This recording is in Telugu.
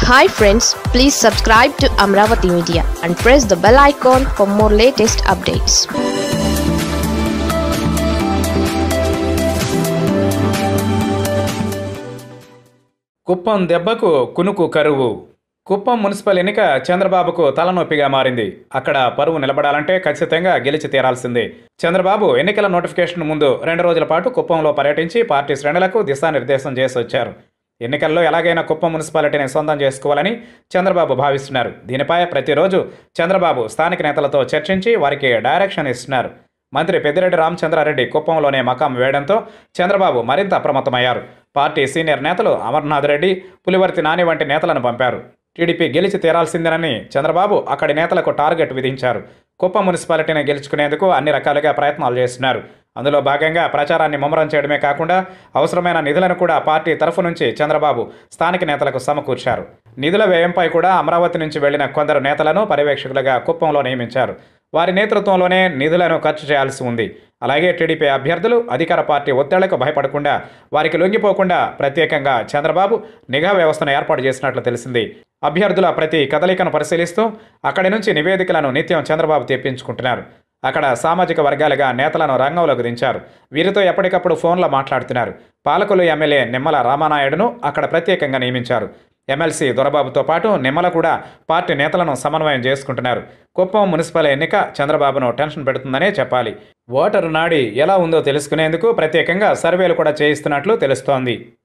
hi friends please subscribe to Amaravati media and press the bell icon for more latest updates Kuppam దెబ్బకు కునుకు కరువు కుప్పం మున్సిపల్ ఎన్నిక చంద్రబాబుకు తలనొప్పిగా మారింది అక్కడ పరువు నిలబడాలంటే ఖచ్చితంగా గెలిచి తీరాల్సిందే చంద్రబాబు ఎన్నికల నోటిఫికేషన్ ముందు రెండు రోజుల పాటు కుప్పంలో పర్యటించి పార్టీ శ్రేణులకు దిశానిర్దేశం చేసి వచ్చారు ఎన్నికల్లో ఎలాగైనా కుప్పం మున్సిపాలిటీని సొంతం చేసుకోవాలని చంద్రబాబు భావిస్తున్నారు దీనిపై ప్రతిరోజు చంద్రబాబు స్థానిక నేతలతో చర్చించి వారికి డైరెక్షన్ ఇస్తున్నారు మంత్రి పెద్దిరెడ్డి రామచంద్రారెడ్డి కుప్పంలోనే మకాం వేయడంతో చంద్రబాబు మరింత అప్రమత్తమయ్యారు పార్టీ సీనియర్ నేతలు అమర్నాథ్ రెడ్డి పులివర్తి నాని వంటి నేతలను పంపారు టీడీపీ గెలిచి తీరాల్సిందేనని చంద్రబాబు అక్కడి నేతలకు టార్గెట్ విధించారు కుప్పం మున్సిపాలిటీని గెలుచుకునేందుకు అన్ని రకాలుగా ప్రయత్నాలు చేస్తున్నారు అందులో భాగంగా ప్రచారాన్ని ముమ్మరం చేయడమే కాకుండా అవసరమైన నిధులను కూడా పార్టీ తరఫు నుంచి చంద్రబాబు స్థానిక నేతలకు సమకూర్చారు నిధుల వ్యయంపై కూడా అమరావతి నుంచి వెళ్లిన కొందరు నేతలను పర్యవేక్షకులుగా కుప్పంలో నియమించారు వారి నేతృత్వంలోనే నిధులను ఖర్చు చేయాల్సి ఉంది అలాగే టీడీపీ అభ్యర్థులు అధికార పార్టీ ఒత్తిళ్లకు భయపడకుండా వారికి లొంగిపోకుండా ప్రత్యేకంగా చంద్రబాబు నిఘా వ్యవస్థను ఏర్పాటు చేసినట్లు తెలిసింది అభ్యర్థుల ప్రతి కదలికను పరిశీలిస్తూ అక్కడి నుంచి నివేదికలను నిత్యం చంద్రబాబు తెప్పించుకుంటున్నారు అక్కడ సామాజిక వర్గాలుగా నేతలను రంగంలోకి దించారు వీరితో ఎప్పటికప్పుడు ఫోన్లో మాట్లాడుతున్నారు పాలకులు ఎమ్మెల్యే నిమ్మల రామానాయుడును అక్కడ ప్రత్యేకంగా నియమించారు ఎమ్మెల్సీ దొరబాబుతో పాటు నిమ్మల కూడా పార్టీ నేతలను సమన్వయం చేసుకుంటున్నారు కుప్పం మున్సిపల్ ఎన్నిక చంద్రబాబును టెన్షన్ పెడుతుందనే చెప్పాలి ఓటరు నాడి ఎలా ఉందో తెలుసుకునేందుకు ప్రత్యేకంగా సర్వేలు కూడా చేయిస్తున్నట్లు తెలుస్తోంది